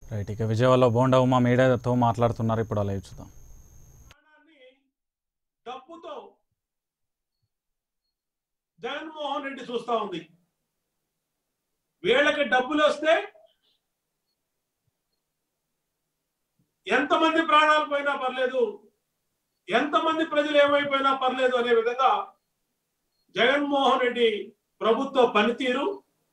right ఇక విజయవాడలో బోండా ఉమా మీడియాతో మాట్లాడుతున్నారు ఇప్పుడు అలా చూద్దాం ప్రాణాన్ని డబ్బుతో జగన్మోహన్ రెడ్డి చూస్తా ఉంది వీళ్ళకి డబ్బులు వస్తే ఎంతమంది ప్రాణాలు పోయినా పర్లేదు ఎంతమంది ప్రజలు ఏమైపోయినా పర్లేదు అనే విధంగా జగన్మోహన్ రెడ్డి ప్రభుత్వ పనితీరు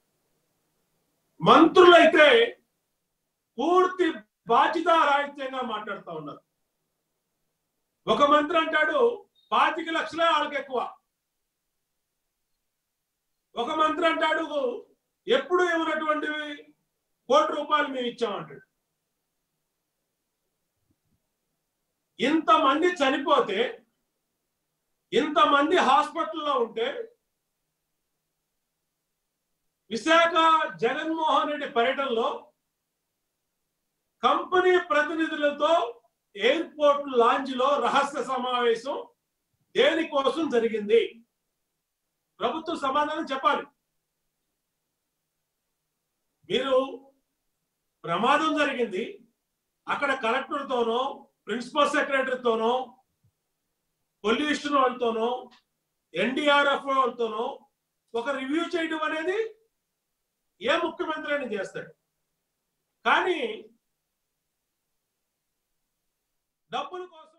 మంత్రులైతే పూర్తి బాధ్యతారాహిత్యంగా మాట్లాడుతూ ఉన్నారు ఒక మంత్రి అంటాడు పాతిక లక్షలే వాళ్ళకి ఎక్కువ ఒక మంత్రి అంటాడు ఎప్పుడు ఇవ్వనటువంటివి కోటి రూపాయలు మేము ఇచ్చామంటాడు ఇంతమంది చనిపోతే ఇంతమంది హాస్పిటల్లో ఉంటే విశాఖ జగన్మోహన్ రెడ్డి పర్యటనలో కంపెనీ ప్రతినిధులతో ఎయిర్పోర్ట్ లాంజ్ లో రహస్య సమావేశం దేనికోసం జరిగింది ప్రభుత్వం సమాధానం చెప్పాలి మీరు ప్రమాదం జరిగింది అక్కడ కలెక్టర్తోనో ప్రిన్సిపల్ సెక్రటరీతోనో పొల్యూషన్ వాళ్ళతోనో ఎన్డీఆర్ఎఫ్ వాళ్ళతోనో ఒక రివ్యూ చేయడం అనేది ఏ ముఖ్యమంత్రి అయినా చేస్తాడు కానీ డబ్బుల కోసం